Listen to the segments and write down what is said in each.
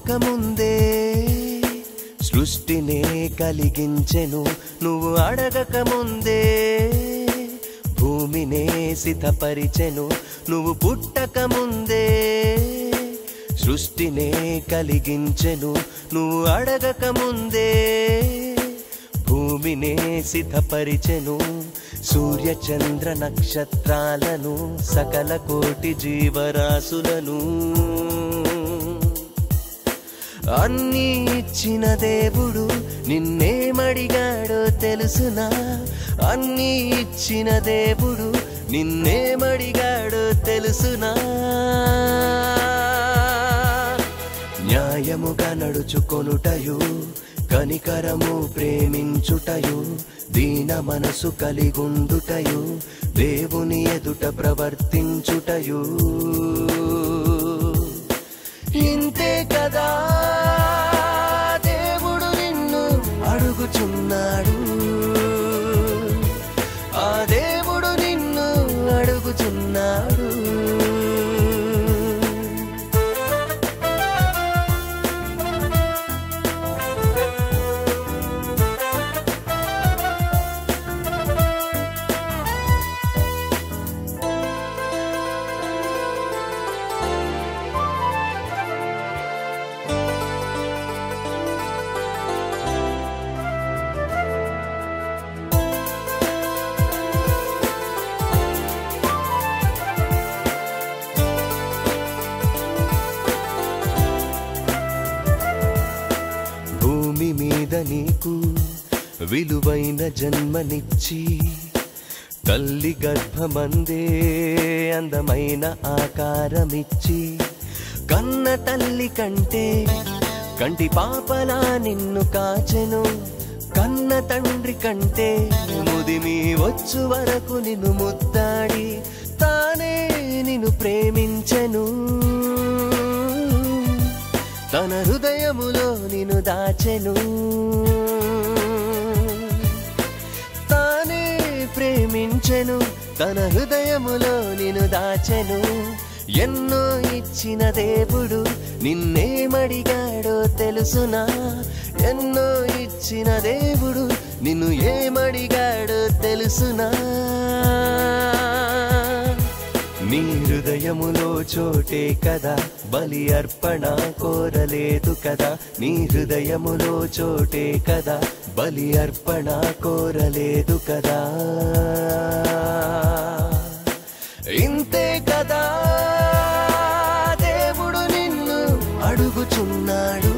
పుట్టకముందే సృష్టినే కలిగించెను నువ్వు అడగకముందే భూమినే సిద్ధపరిచెను నువ్వు పుట్టకముందే సృష్టినే కలిగించెను నువ్వు అడగకముందే భూమినే సిద్ధపరిచెను సూర్య చంద్ర నక్షత్రాలను సకల కోటి జీవరాశులను అన్నీ ఇచ్చిన దేవుడు నిన్నేమడిగాడో తెలుసునా అన్నీ ఇచ్చిన దేవుడు నిన్నేమడిగాడో తెలుసునా న్యాయముగా నడుచుకొనుటయు కనికరము ప్రేమించుటయు దీన మనసు కలిగుండుటయు దేవుని ఎదుట ప్రవర్తించుటయు ఇంతే కదా దేవుడు నిన్ను అడుగుచున్నాడు ఆ దేవుడు నిన్ను అడుగుచున్నాడు భూమి మీద నీకు విలువైన జన్మనిచ్చి తల్లి గర్భమందే అందమైన ఆకారమిచ్చి కన్న తల్లి కంటే కంటి పాపలా నిన్ను కాచెను కన్న తండ్రి కంటే ముదిమి వచ్చు వరకు నిన్ను ముద్దాడి తానే నిన్ను ప్రేమించెను తన హృదయములో నిన్ను దాచెను తానే ప్రేమించెను తన హృదయములో నిన్ను దాచెను ఎన్నో ఇచ్చిన దేవుడు నిన్నేమడిగాడో తెలుసునా ఎన్నో ఇచ్చిన దేవుడు నిన్ను ఏమడిగాడో తెలుసునా నీ హృదయములో చోటే కదా బలి అర్పణ కోరలేదు కదా నీ హృదయములో చోటే కదా బలి అర్పణ కోరలేదు కదా ఇంతే కదా దేవుడు నిన్ను అడుగుచున్నాడు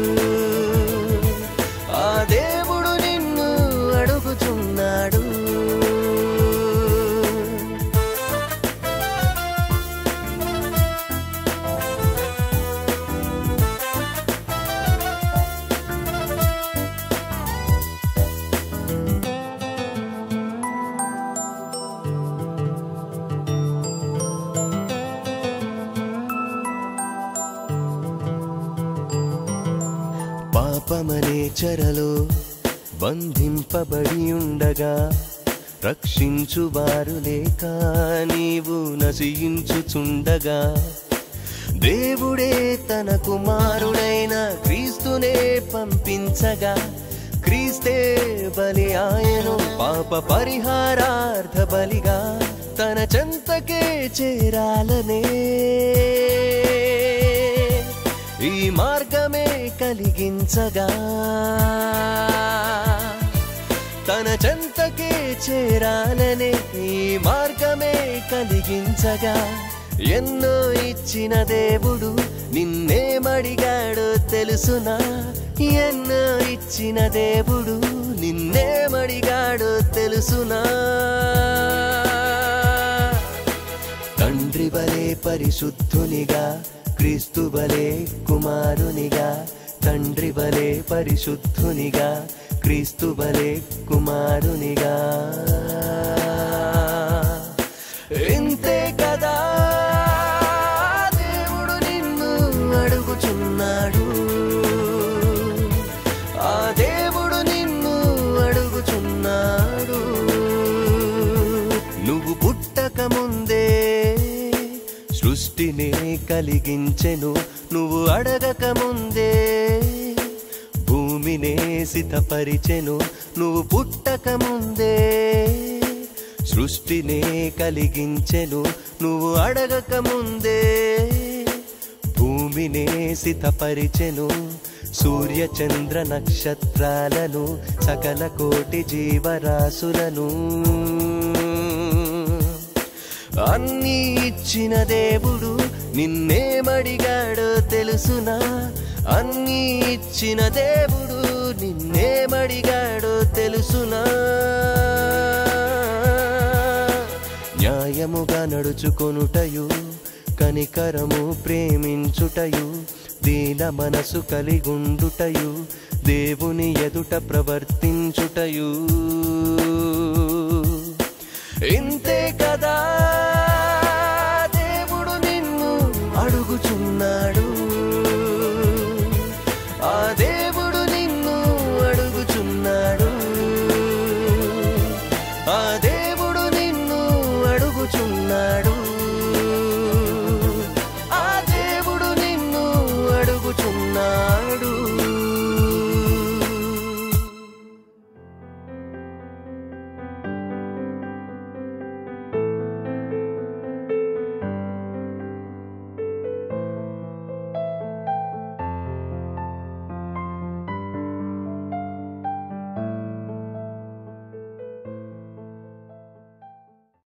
ఆ దేవుడు నిన్ను అడుగుచున్నాడు పాపమనే చెరలో బంధింపబడి ఉండగా రక్షించువారు లేక నీవు నశించుచుండగా దేవుడే తన కుమారుడైన క్రీస్తునే పంపించగా క్రీస్తే బలి ఆయను పాప పరిహారార్థ బలిగా తన చెంతకే చేరాలనే ఈ మార్గమే కలిగించగా తన చెంతకే చేరాలనే ఈ మార్గమే కలిగించగా ఎన్నో ఇచ్చిన దేవుడు నిన్నేమడిగాడో తెలుసునా ఎన్నో ఇచ్చిన దేవుడు నిన్నేమడిగాడో తెలుసునా తండ్రి వలె పరిశుద్ధునిగా క్రీస్తు వలె కుమారునిగా తండ్రి వలె పరిశుద్ధునిగా క్రీస్తు వలె కుమారునిగా ఇంతే కదా దేవుడు నిన్ను అడుగుచున్నాడు ఆ దేవుడు నిన్ను అడుగుచున్నాడు నువ్వు పుట్టక ముందే సృష్టినే కలిగించెను నువ్వు అడగక ముందే భూమినే సితపరిచెను నువ్వు పుట్టక ముందే సృష్టినే కలిగించెను నువ్వు అడగక ముందే భూమినే సితపరిచెను సూర్య చంద్ర నక్షత్రాలను సకల కోటి జీవరాశులను అన్నీ ఇచ్చిన దేవుడు నిన్నేమడిగాడో తెలుసునా అన్నీ ఇచ్చిన దేవుడు నిన్నేమడిగాడో తెలుసునా న్యాయముగా నడుచుకొనుటయు కనికరము ప్రేమించుటయు దీన మనసు కలిగుండుటయు దేవుని ఎదుట ప్రవర్తించుటయు ఇంతే కదా దేవుడు నిన్ను అడుగుచున్నాడు